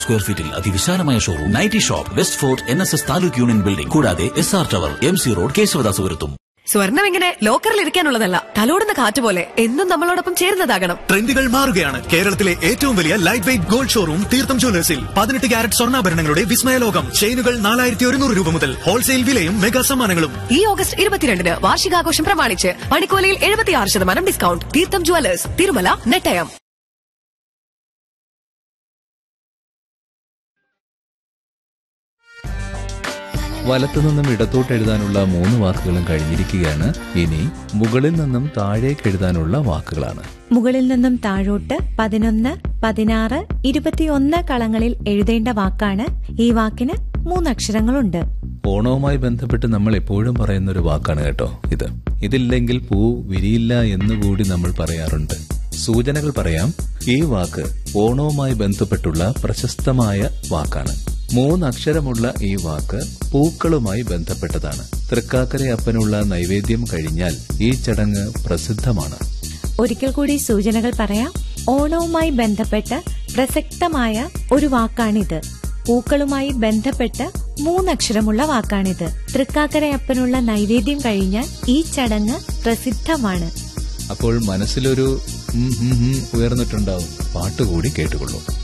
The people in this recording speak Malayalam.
സ്ക്വയർ ഫീറ്റിൽ അതിവിശാലമായ showroom nighty shop west fort N S S taluk union building കൂടാതെ S R tower M C road കേശവദാസപുരത്തും സ്വർണം ഇങ്ങനെ ലോക്കറിൽ ഇരിക്കാനുള്ളതല്ല തലോടുന്ന കാറ്റ് പോലെ എന്നും നമ്മളോടൊപ്പം ചേരുന്നതാകണം ട്രെൻഡുകൾ മാറുകയാണ് കേരളത്തിലെ ഏറ്റവും വലിയ ലൈറ്റ് വെയിറ്റ് ഗോൾഡ് ഷോറൂം തീർത്ഥം ജ്വല്ലേഴ്സിൽ പതിനെട്ട് ക്യാരറ്റ് സ്വർണ്ണാഭരണങ്ങളുടെ വിസ്മയ ലോകം ചെയിനുകൾ നാലായിരത്തി ഒരുന്നൂറ് രൂപ മുതൽ ഹോൾസെയിൽ വിലയും മെഗാ സമ്മാനങ്ങളും ഈ ഓഗസ്റ്റ് ഇരുപത്തിരണ്ടിന് വാർഷികാഘോഷം പ്രമാണിച്ച് പണിക്കോലയിൽ എഴുപത്തിയാറ് ശതമാനം ഡിസ്കൗണ്ട് തീർത്ഥം ജുവലേഴ്സ് തിരുമല നെട്ടയം വലത്തുനിന്നും ഇടത്തോട്ട് എഴുതാനുള്ള മൂന്ന് വാക്കുകളും കഴിഞ്ഞിരിക്കുകയാണ് ഇനി മുകളിൽ നിന്നും താഴേക്ക് എഴുതാനുള്ള വാക്കുകളാണ് മുകളിൽ നിന്നും താഴോട്ട് പതിനൊന്ന് പതിനാറ് ഇരുപത്തിയൊന്ന് കളങ്ങളിൽ എഴുതേണ്ട വാക്കാണ് ഈ വാക്കിന് മൂന്നക്ഷരങ്ങളുണ്ട് ഓണവുമായി ബന്ധപ്പെട്ട് നമ്മൾ എപ്പോഴും പറയുന്ന ഒരു വാക്കാണ് കേട്ടോ ഇത് ഇതില്ലെങ്കിൽ പൂ വിരിയില്ല എന്നുകൂടി നമ്മൾ പറയാറുണ്ട് സൂചനകൾ പറയാം ഈ വാക്ക് ഓണവുമായി ബന്ധപ്പെട്ടുള്ള പ്രശസ്തമായ വാക്കാണ് മൂന്നക്ഷരമുള്ള ഈ വാക്ക് പൂക്കളുമായി ബന്ധപ്പെട്ടതാണ് തൃക്കാക്കര അപ്പനുള്ള നൈവേദ്യം കഴിഞ്ഞാൽ ഈ ചടങ്ങ് പ്രസിദ്ധമാണ് ഒരിക്കൽ കൂടി സൂചനകൾ പറയാം ഓണവുമായി ബന്ധപ്പെട്ട് പ്രസക്തമായ ഒരു വാക്കാണിത് പൂക്കളുമായി ബന്ധപ്പെട്ട് മൂന്നക്ഷരമുള്ള വാക്കാണിത് തൃക്കാക്കരയപ്പനുള്ള നൈവേദ്യം കഴിഞ്ഞാൽ ഈ ചടങ്ങ് പ്രസിദ്ധമാണ് അപ്പോൾ മനസ്സിലൊരു ഉം ഉം ഉം ഉയർന്നിട്ടുണ്ടാവും പാട്ടുകൂടി കേട്ടുകൊള്ളൂ